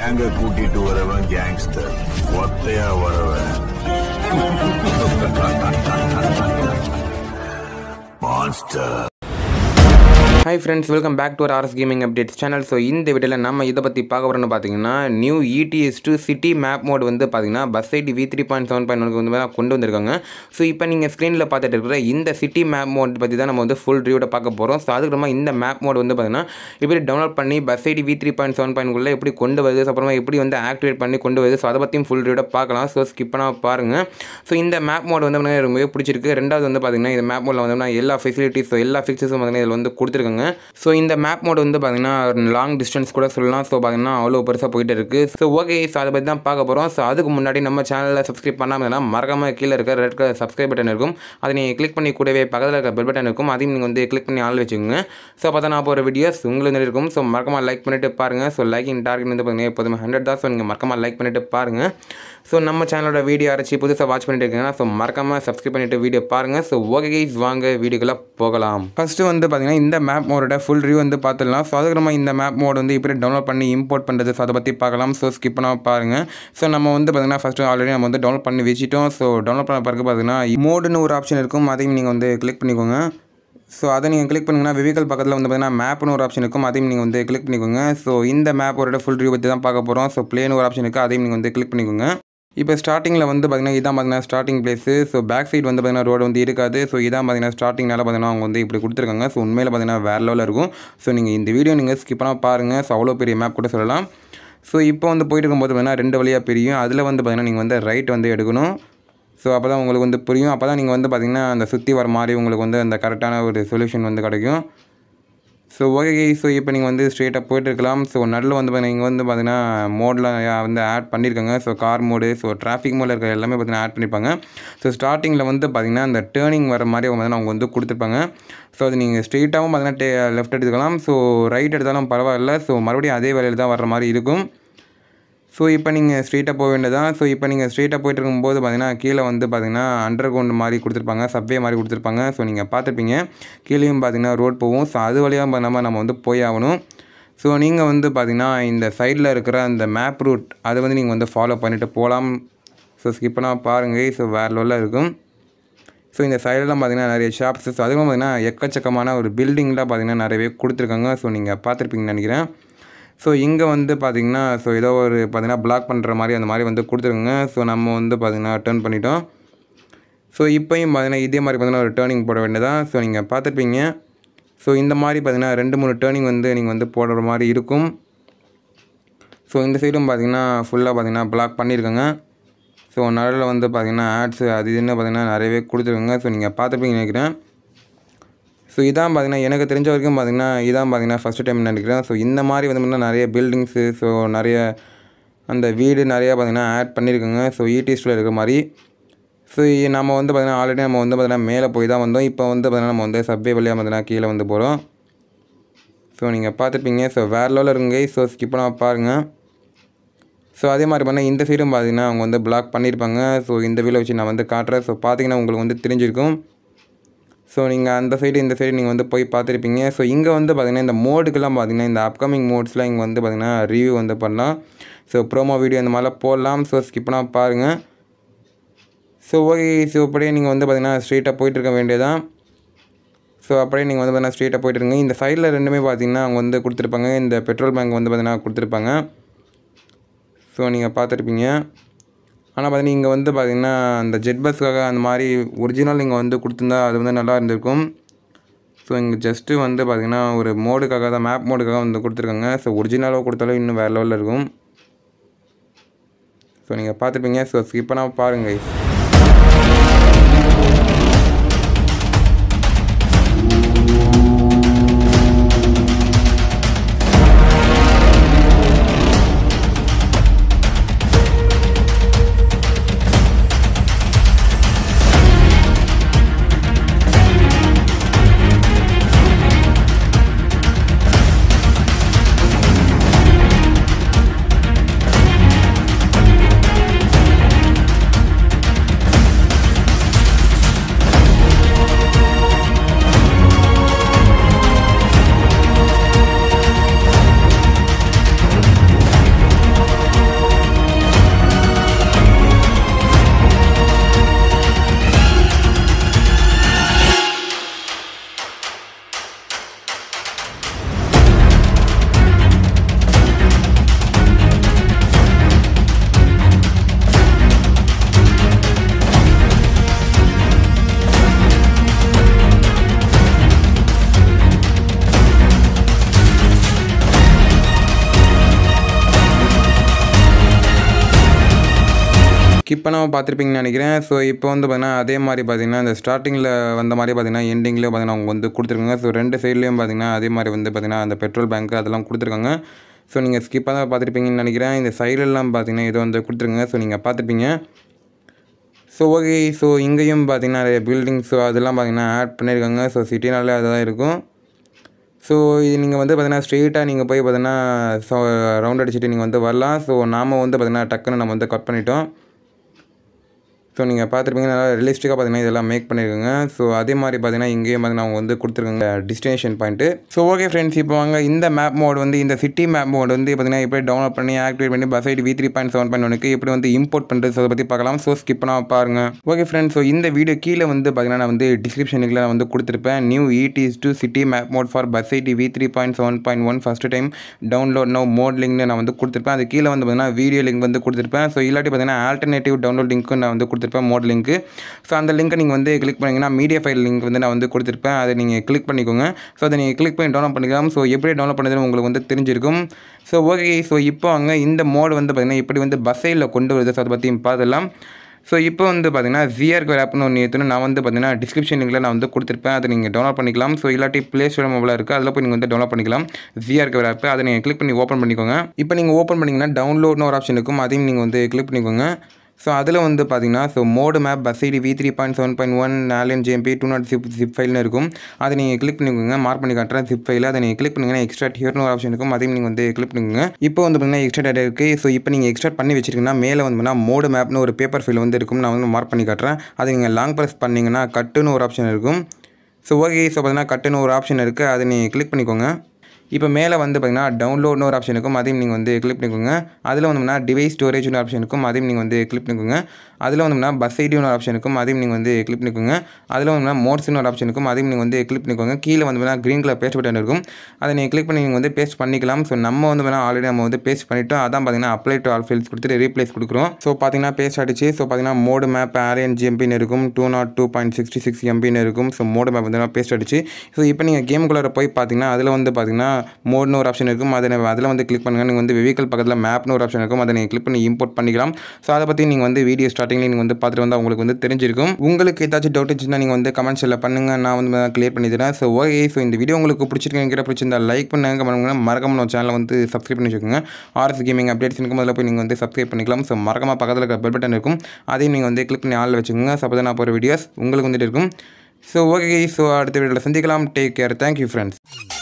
கேங்க கூட்டிட்டு வரவன் கேங்ஸ்டர் ஒத்தையா வரவன் monster hi friends welcome back to RS gaming updates channel so இந்த வீடியோவில் நம்ம இதை பற்றி பார்க்க போகிறோம்னு பார்த்தீங்கன்னா new ETS two city map mod வந்து பார்த்தீங்கன்னா bus ID V three point seven point வந்து பார்த்தீங்கன்னா கொண்டு வந்திருக்காங்க ஸோ இப்போ நீங்கள் ஸ்க்ரீனில் பார்த்துட்டு இருக்கிற இந்த சிட்டி மேப் மோட் பற்றி தான் நம்ம வந்து ஃபுல் ரிவ்யூட பார்க்க போகிறோம் ஸோ அதுக்கப்புறமா இந்த மேப் மோட் வந்து பார்த்தீங்கன்னா எப்படி டவுன்லோட் பண்ணி bus ID V three point seven point எப்படி கொண்டு வருது அப்புறமா எப்படி வந்து ஆக்டிவேட் பண்ணி கொண்டு வருது ஸோ அதை பற்றியும் ஃபுல் ரிவ்யூட பார்க்கலாம் ஸோ ஸ்கிப் பண்ணால் பாருங்கள் ஸோ இந்த மேப் மோட் வந்து பார்த்தீங்கன்னா ரொம்பவே பிடிச்சிருக்கு ரெண்டாவது வந்து பார்த்தீங்கன்னா இந்த மேப் மோடில் வந்து எல்லா ஃபெசிலிட்டிஸ் ஸோ எல்லா ஃபிக்சர்ஸும் பார்த்தீங்கன்னா இதில் வந்து கொடுத்துருக்காங்க ஸோ இந்த மேப் மோட் வந்து பார்த்தீங்கன்னா லாங் டிஸ்டன்ஸ் கூட சொல்லலாம் ஸோ பார்த்தீங்கன்னா அவ்வளோ பெருசாக போயிட்டு இருக்குது ஸோ ஓகே ஸோ அதை பற்றி தான் பார்க்க போகிறோம் ஸோ அதுக்கு முன்னாடி நம்ம சேனலில் சப்ஸ்கிரைப் பண்ணாமல் இருந்தால் மறக்காம கீழே இருக்க ரெட் கலர் சப்ஸ்கிரைப் பட்டன் இருக்கும் அதை நீங்கள் கிளிக் பண்ணி கூடவே பக்கத்தில் இருக்க பெல் பட்டன் இருக்கும் அதையும் நீங்கள் வந்து கிளிக் பண்ணி ஆள் வச்சுக்கோங்க ஸோ அப்போ தான் நான் போகிற வீடியோஸ் உங்களுக்கு வந்து இருக்கும் ஸோ மறக்காம லைக் பண்ணிட்டு பாருங்கள் ஸோ லைக்கிங் டார்கெட் வந்து பார்த்தீங்கன்னா எப்போதுமே ஹண்ட்ரட் தான் ஸோ நீங்கள் மறக்காம லைக் பண்ணிட்டு பாருங்கள் ஸோ நம்ம சேனலோட வீடியோ அரைச்சி புதுசாக வாட்ச் பண்ணிட்டு இருக்கீங்கன்னா ஸோ மறக்காம சப்ஸ்கிரைப் பண்ணிட்டு வீடியோ பாருங்கள் ஸோ ஓகே கைஸ் வாங்க வீடியோக்குள்ளே போகலாம் ஃபஸ்ட்டு வந்து பார்த்தீங்கன்னா இந்த மேப் மோடோட ஃபுல் ரிவ்யூ வந்து பார்த்துடலாம் ஸோ அதுக்கு நம்ம இந்த மேப் மோட் வந்து எப்படி டவுன்லோட் பண்ணி இம்போர்ட் பண்ணுறது ஸோ அதை பற்றி பார்க்கலாம் ஸோ ஸ்கிப் பண்ணாம பாருங்கள் ஸோ நம்ம வந்து பார்த்தீங்கன்னா ஃபஸ்ட்டு ஆல்ரெடி நம்ம வந்து டவுன்லோட் பண்ணி வச்சுட்டோம் ஸோ டவுன்லோட் பண்ண பிறகு பார்த்தீங்கன்னா மோடுன்னு ஒரு ஆப்ஷன் இருக்கும் அதையும் நீங்கள் வந்து கிளிக் பண்ணிக்கோங்க ஸோ அதை நீங்கள் கிளிக் பண்ணிங்கன்னா வெஹிக்கல் பக்கத்தில் வந்து பார்த்தீங்கன்னா மேப்னு ஒரு ஆப்ஷன் இருக்கும் அதையும் நீங்கள் வந்து கிளிக் பண்ணிக்கோங்க ஸோ இந்த மேப்போட ஃபுல் ரிவ்யூ பற்றி தான் பார்க்க போகிறோம் ஸோ பிளேன் ஒரு ஆப்ஷன் இருக்குது அதையும் நீங்கள் வந்து கிளிக் பண்ணிக்கோங்க இப்போ ஸ்டார்டிங்கில் வந்து பார்த்தீங்கன்னா இதான் பார்த்தீங்கன்னா starting place so back side வந்து பார்த்தீங்கன்னா ரோடு வந்து இருக்காது ஸோ இதான் பார்த்தீங்கன்னா ஸ்டார்டிங்னால பார்த்தீங்கன்னா அவங்க வந்து இப்படி கொடுத்துருக்காங்க ஸோ உண்மையில் பார்த்தீங்கன்னா வேறு லெவலில் இருக்கும் ஸோ நீங்கள் இந்த வீடியோ நீங்கள் ஸ்கிப் பண்ணால் பாருங்கள் ஸோ அவ்வளோ பெரிய மேப் கூட சொல்லலாம் ஸோ இப்போ வந்து போயிட்டு இருக்கும்போது பார்த்தீங்கன்னா ரெண்டு வழியாக பிரியும் அதில் வந்து பார்த்தீங்கன்னா நீங்கள் வந்து ரைட் வந்து எடுக்கணும் ஸோ அப்போ தான் உங்களுக்கு வந்து புரியும் அப்போ தான் நீங்கள் வந்து பார்த்திங்கன்னா அந்த சுற்றி வர மாதிரி உங்களுக்கு வந்து அந்த கரெக்டான ஒரு சொல்யூஷன் வந்து கிடைக்கும் ஸோ ஓகே ஸோ இப்போ நீங்கள் வந்து ஸ்ட்ரெயிட்டாக போயிட்டு இருக்கலாம் ஸோ நடுவில் வந்து பார்த்தீங்கன்னா இங்கே வந்து பார்த்தீங்கன்னா மோடில் வந்து ஆட் பண்ணியிருக்காங்க so car mod so traffic மோடில் இருக்கிற எல்லாமே பார்த்தீங்கன்னா ஆட் பண்ணியிருப்பாங்க ஸோ ஸ்டார்டிங்கில் வந்து பார்த்தீங்கன்னா அந்த டேர்னிங் வர மாதிரி அவங்க வந்து அவங்க வந்து கொடுத்துருப்பாங்க ஸோ அது நீங்கள் ஸ்ட்ரெயிட்டாகவும் பார்த்தீங்கன்னா டே லெஃப்ட் எடுத்துக்கலாம் ஸோ ரைட் எடுத்தாலும் பரவாயில்ல ஸோ மறுபடியும் அதே வேலையில் தான் வர மாதிரி இருக்கும் ஸோ இப்போ நீங்கள் ஸ்ட்ரெயிட்டாக போக வேண்டியதான் ஸோ இப்போ நீங்கள் ஸ்ட்ரெயிட்டாக போயிட்டு இருக்கும்போது பார்த்தீங்கன்னா கீழே வந்து பார்த்தீங்கன்னா அண்டர் கிரவுண்ட் மாதிரி கொடுத்துருப்பாங்க சப்வே மாதிரி கொடுத்துருப்பாங்க ஸோ நீங்கள் பார்த்துருப்பீங்க கீழேயும் பார்த்தீங்கன்னா ரோட் போகும் ஸோ அது வழியாக பண்ணாமல் நம்ம வந்து போய் ஆகணும் ஸோ நீங்கள் வந்து பார்த்தீங்கன்னா இந்த சைடில் இருக்கிற அந்த மேப் ரூட் அதை வந்து நீங்கள் வந்து ஃபாலோ பண்ணிவிட்டு போகலாம் ஸோ ஸ்கிப் பண்ணால் பாருங்கள் ஸோ வேறு லெவலில் இருக்கும் ஸோ இந்த சைடெலாம் பார்த்தீங்கன்னா நிறைய ஷாப்ஸ் ஸோ அதுவும் பார்த்தீங்கன்னா எக்கச்சக்கமான ஒரு பில்டிங்லாம் பார்த்தீங்கன்னா நிறையவே கொடுத்துருக்காங்க ஸோ நீங்கள் பார்த்துருப்பீங்கன்னு நினைக்கிறேன் ஸோ இங்கே வந்து பார்த்திங்கன்னா ஸோ ஏதோ ஒரு பார்த்திங்கன்னா பிளாக் பண்ணுற மாதிரி அந்த மாதிரி வந்து கொடுத்துருங்க ஸோ நம்ம வந்து பார்த்திங்கன்னா டேர்ன் பண்ணிட்டோம் ஸோ இப்போயும் பார்த்திங்கன்னா இதே மாதிரி பார்த்திங்கன்னா ஒரு டேர்னிங் போட வேண்டியதான் ஸோ நீங்கள் பார்த்துருப்பீங்க ஸோ இந்த மாதிரி பார்த்திங்கன்னா ரெண்டு மூணு டேர்னிங் வந்து நீங்கள் வந்து போடுற மாதிரி இருக்கும் ஸோ இந்த சைடும் பார்த்திங்கன்னா ஃபுல்லாக பார்த்திங்கன்னா பிளாக் பண்ணியிருக்கோங்க ஸோ நடுவில் வந்து பார்த்திங்கன்னா ஆட்ஸ் அது இதுன்னு பார்த்திங்கன்னா நிறையவே கொடுத்துருக்குங்க ஸோ நீங்கள் பார்த்துருப்பீங்கன்னு நினைக்கிறேன் ஸோ இதான் பார்த்தீங்கன்னா எனக்கு தெரிஞ்ச வரைக்கும் பார்த்தீங்கன்னா இதான் பார்த்தீங்கன்னா ஃபஸ்ட்டு டைம் நினைக்கிறேன் ஸோ இந்த மாதிரி வந்து பார்த்தீங்கன்னா நிறைய பில்டிங்ஸு ஸோ நிறைய அந்த வீடு நிறையா பார்த்தீங்கன்னா ஆட் பண்ணியிருக்காங்க ஸோ ஈடிஸ்டில் இருக்கிற மாதிரி ஸோ நம்ம வந்து பார்த்திங்கன்னா ஆல்ரெடி நம்ம வந்து பார்த்திங்கன்னா மேலே போய் தான் வந்தோம் இப்போ வந்து பார்த்திங்கன்னா நம்ம வந்து சப்வே வழியாக பார்த்தீங்கன்னா கீழே வந்து போகிறோம் ஸோ நீங்கள் பார்த்துருப்பீங்க ஸோ வேறு லெவலில் இருங்க ஸோ ஸ்கிப் பண்ணால் பாருங்கள் ஸோ அதே மாதிரி பண்ணால் இந்த சைடும் பார்த்தீங்கன்னா அவங்க வந்து பிளாக் பண்ணியிருப்பாங்க ஸோ இந்த வீலை வச்சு நான் வந்து காட்டுறேன் ஸோ பார்த்தீங்கன்னா உங்களுக்கு வந்து தெரிஞ்சிருக்கும் ஸோ நீங்கள் அந்த சைடு இந்த சைடு நீங்கள் வந்து போய் பார்த்துருப்பீங்க ஸோ இங்கே வந்து பார்த்திங்கன்னா இந்த மோடுக்கெல்லாம் பார்த்திங்கன்னா இந்த அப்கமிங் மோட்ஸ்லாம் இங்கே வந்து பார்த்திங்கன்னா ரிவ்யூ வந்து பண்ணலாம் ஸோ ப்ரோமோ வீடியோ இந்த மாதிரிலாம் போடலாம் ஸோ ஸ்கிப் பண்ணால் பாருங்கள் ஸோ ஓகே ஸோ அப்படியே நீங்கள் வந்து பார்த்திங்கன்னா ஸ்ட்ரெயிட்டாக போயிட்டு இருக்க வேண்டியதான் ஸோ அப்படியே நீங்கள் வந்து பார்த்தீங்கன்னா ஸ்ட்ரெயிட்டாக போயிட்டு இருங்க இந்த சைடில் ரெண்டுமே பார்த்திங்கன்னா அவங்க வந்து கொடுத்துருப்பாங்க இந்த பெட்ரோல் பேங்க் வந்து பார்த்திங்கன்னா கொடுத்துருப்பாங்க ஸோ நீங்கள் பார்த்துருப்பீங்க ஆனால் பார்த்தீங்கன்னா இங்கே வந்து பார்த்திங்கன்னா அந்த ஜெட் பஸ்க்காக அந்த மாதிரி ஒரிஜினல் இங்கே வந்து கொடுத்துருந்தா அது வந்து நல்லா இருந்திருக்கும் ஸோ இங்கே ஜஸ்ட்டு வந்து பார்த்திங்கன்னா ஒரு மோடுக்காக தான் மேப் மோடுக்காக வந்து கொடுத்துருக்காங்க ஸோ ஒரிஜினலாக கொடுத்தாலும் இன்னும் வேறு லெவலில் இருக்கும் ஸோ நீங்கள் பார்த்துருப்பீங்க ஸோ ஸ்கிப் பண்ணால் பாருங்கள் ஸ்கிப் பண்ணாமல் பார்த்துருப்பீங்கன்னு நினைக்கிறேன் ஸோ இப்போ வந்து பார்த்தீங்கன்னா அதே மாதிரி பார்த்தீங்கன்னா இந்த ஸ்டார்டிங்கில் வந்த மாதிரி பார்த்தீங்கன்னா எண்டிங்லேயும் பார்த்தீங்கன்னா அவங்க வந்து கொடுத்துருக்காங்க ஸோ ரெண்டு சைட்லேயும் பார்த்தீங்கன்னா அதே மாதிரி வந்து பார்த்தீங்கன்னா அந்த பெட்ரோல் பேங்க் அதெல்லாம் கொடுத்துருக்காங்க ஸோ நீங்கள் ஸ்கிப்பாக தான் பார்த்துருப்பீங்கன்னு நினைக்கிறேன் இந்த சைடெல்லாம் பார்த்தீங்கன்னா ஏதோ வந்து கொடுத்துருங்க ஸோ நீங்கள் பார்த்துருப்பீங்க ஸோ ஓகே ஸோ இங்கேயும் பார்த்தீங்கன்னா நிறைய பில்டிங்ஸ் ஸோ அதெல்லாம் பார்த்தீங்கன்னா ஆட் பண்ணியிருக்காங்க ஸோ சிட்டினாலே அதுதான் இருக்கும் ஸோ இது நீங்கள் வந்து பார்த்தீங்கன்னா ஸ்ட்ரெயிட்டாக நீங்கள் போய் பார்த்தீங்கன்னா ஸோ ரவுண்ட் அடிச்சுட்டு நீங்கள் வந்து வரலாம் ஸோ நாம் வந்து பார்த்தீங்கன்னா டக்குன்னு நம்ம வந்து கட் பண்ணிட்டோம் ஸோ நீங்கள் பார்த்துருப்பீங்க நல்லா ரியலிஸ்டிக்காக பார்த்தீங்கன்னா இதெல்லாம் மேக் பண்ணியிருக்காங்க ஸோ அதே மாதிரி பார்த்தீங்கன்னா இங்கேயும் பார்த்தீங்கன்னா அவங்க வந்து கொடுத்துருக்காங்க destination point so okay friends இப்போ வாங்க இந்த மேப் மோட் வந்து இந்த சிட்டி மேப் மோட் வந்து பார்த்தீங்கன்னா எப்படி டவுன்லோட் பண்ணி ஆக்டிவேட் பண்ணி bus ID V three point seven point ஒனுக்கு எப்படி வந்து இம்போர்ட் பண்ணுறது அதை பற்றி பார்க்கலாம் ஸோ ஸ்கிப் பண்ணாமல் பாருங்கள் ஓகே ஃப்ரெண்ட்ஸ் ஸோ இந்த வீடியோ கீழே வந்து பார்த்தீங்கன்னா நான் வந்து டிஸ்கிரிப்ஷனுக்கு நான் வந்து கொடுத்துருப்பேன் new ETS two city map mod for bus ID V three point seven point one first time download no mod லிங்க்னு நான் வந்து கொடுத்துருப்பேன் அது கீழே வந்து பார்த்தீங்கன்னா வீடியோ லிங்க் வந்து கொடுத்துருப்பேன் ஸோ இல்லாட்டி பார்த்தீங்கன்னா ஆல்டர்னேட்டிவ் டவுன்லோட் லிங்க்கு நான் வந்து கொடுத்துருப்பேன் மோட் லிங்க்கு ஸோ அந்த லிங்க்கை நீங்கள் வந்து கிளிக் பண்ணிங்கன்னா மீடியா ஃபைல் லிங்க் வந்து நான் வந்து கொடுத்துருப்பேன் அதை நீங்கள் கிளிக் பண்ணிக்கோங்க ஸோ அதை நீங்கள் கிளிக் பண்ணி டவுன்லோட் பண்ணிக்கலாம் ஸோ எப்படி டவுன்லோட் பண்ணுறதுன்னு உங்களுக்கு வந்து தெரிஞ்சிருக்கும் ஸோ ஓகே ஸோ இப்போ அங்கே இந்த மோட் வந்து பார்த்திங்கன்னா எப்படி வந்து பஸ் சைடில் கொண்டு வருது ஸோ அதை பற்றி பார்த்துடலாம் ஸோ இப்போ வந்து பார்த்தீங்கன்னா ஜிஆர்கோ ஆப்னு ஒன்று ஏற்றுன்னு நான் வந்து பார்த்தீங்கன்னா டிஸ்கிரிப்ஷன் லிங்கில் நான் வந்து கொடுத்துருப்பேன் அதை நீங்கள் டவுன்லோட் பண்ணிக்கலாம் ஸோ இல்லாட்டி ப்ளே ஸ்டோர் மொபைலாக இருக்குது அதில் போய் நீங்கள் வந்து டவுன்லோட் பண்ணிக்கலாம் ஜிஆர்கோ ஆப் அதை நீங்கள் கிளிக் பண்ணி ஓப்பன் பண்ணிக்கோங்க இப்போ நீங்கள் ஓப்பன் பண்ணிங்கன்னா டவுன்லோட்னு ஒரு ஆப்ஷன் இருக்கும் அதையும் நீங்கள் வந்து கிளிக் பண்ணிக்கோங்க ஸோ அதில் வந்து பார்த்தீங்கன்னா so mod map bus ID V three point seven point one நாலன் GMB two dot zip zip ஃபைல்னு இருக்கும் அதை நீங்கள் கிளிக் பண்ணிக்கோங்க மார்க் பண்ணி காட்டுறேன் ஜிப் ஃபைல் அதை நீங்கள் கிளிக் பண்ணிங்கன்னா எக்ஸ்ட்ரா ஹியர்னு ஒரு ஆப்ஷன் இருக்கும் அதையும் நீங்கள் வந்து கிளிக் பண்ணிக்கோங்க இப்போ வந்து பார்த்தீங்கன்னா எக்ஸ்ட்ரா டேட்டா இருக்குது ஸோ இப்போ நீங்கள் எக்ஸ்ட்ரா பண்ணி வச்சிருக்கீங்கன்னா மேலே வந்து பார்த்தீங்கன்னா மோடு மேப்னு ஒரு பேப்பர் ஃபைல் வந்து இருக்கும் நான் வந்து மார்க் பண்ணி காட்டுறேன் அதை நீங்கள் லாங் ப்ரெஸ் பண்ணிங்கன்னா கட்டுன்னு ஒரு ஆப்ஷன் இருக்கும் ஸோ ஓகே ஸோ பார்த்தீங்கன்னா கட்டுன்னு ஒரு ஆப்ஷன் இருக்குது அதை நீங்கள் கிளிக் பண்ணிக்கோங்க இப்போ மேலே வந்து பார்த்தீங்கன்னா டவுன்லோட்னு ஒரு ஆப்ஷன் இருக்கும் அதையும் நீங்கள் வந்து கிளிக் பண்ணிக்கோங்க அதில் வந்தோம்னா டிவைஸ் ஸ்டோரேஜ்னு ஆப்ஷன் இருக்கும் அதையும் நீங்கள் வந்து கிளிக் பண்ணிக்கோங்க அதில் வந்தோம்னா பஸ் ஐடின்னு ஒரு ஆப்ஷன் இருக்கும் அதையும் நீங்கள் வந்து கிளிக் பண்ணிக்கோங்க அதில் வந்தோம்னா மோட்ஸ்னு ஒரு ஆப்ஷன் இருக்கும் அதையும் நீங்கள் வந்து கிளிக் பண்ணிக்கோங்க கீழே வந்து பார்த்தீங்கன்னா க்ரீன் கலர் பேஸ்ட் பட்டன் இருக்கும் அதை நீங்கள் கிளிக் பண்ணி நீங்கள் வந்து பேஸ்ட் பண்ணிக்கலாம் ஸோ நம்ம வந்து வேணால் ஆல்ரெடி நம்ம வந்து பேஸ்ட் பண்ணிட்டோம் அதான் பார்த்தீங்கன்னா அப்ளை டு ஆல் ஃபைல்ஸ் கொடுத்துட்டு ரீப்ளேஸ் கொடுக்குறோம் ஸோ பார்த்தீங்கன்னா பேஸ்ட் அடிச்சு ஸோ பார்த்தீங்கன்னா மோடு மேப் ஆரியன் ஜிஎம்பின்னு இருக்கும் two dot two point sixty six எம்பின்னு இருக்கும் ஸோ மோடு மேப் வந்து பேஸ்ட் அடிச்சு ஸோ இப்போ நீங்கள் கேமுக்குள்ளே போய் பார்த்தீங்கன்னா அதில் வந்து பார்த்தீங்கன்னா மோட்னு ஒரு ஆப்ஷன் இருக்கும் அதை அதில் வந்து கிளிக் பண்ணுங்கள் நீங்கள் வந்து வெஹிக்கல் பக்கத்தில் மேப்னு ஒரு ஆப்ஷன் இருக்கும் அதை நீங்கள் கிளிக் பண்ணி இம்போர்ட் பண்ணிக்கலாம் ஸோ அதை பற்றி நீங்கள் வந்து வீடியோ ஸ்டார்டிங்கில் நீங்கள் வந்து பார்த்துட்டு வந்தால் உங்களுக்கு வந்து தெரிஞ்சிருக்கும் உங்களுக்கு ஏதாச்சும் டவுட் இருந்துச்சுன்னா நீங்கள் வந்து கமெண்ட்ஸில் பண்ணுங்கள் நான் வந்து கிளியர் பண்ணி தரேன் ஸோ ஓகே ஸோ இந்த வீடியோ உங்களுக்கு பிடிச்சிருக்கேங்கிற பிடிச்சிருந்தா லைக் பண்ணுங்க பண்ணுங்க மறக்காம நம்ம சேனலை வந்து சப்ஸ்கிரைப் பண்ணி வச்சுக்கோங்க ஆர்எஸ் கேமிங் அப்டேட்ஸ் இருக்கும் அதில் போய் நீங்கள் வந்து சப்ஸ்கிரைப் பண்ணிக்கலாம் ஸோ மறக்காம பக்கத்தில் இருக்கிற பெல் பட்டன் இருக்கும் அதையும் நீங்கள் வந்து கிளிக் பண்ணி ஆளில் வச்சுக்கோங்க ஸோ அப்போ தான் நான் போகிற வீடியோஸ் உங்களுக்கு வந்துட்டு இருக்கும் ஸோ ஓகே ஸோ அடுத்த வீடியோவில் சந்திக்கலாம் டேக் கேர் தேங்க்யூ ஃப்ரெண்ட்ஸ்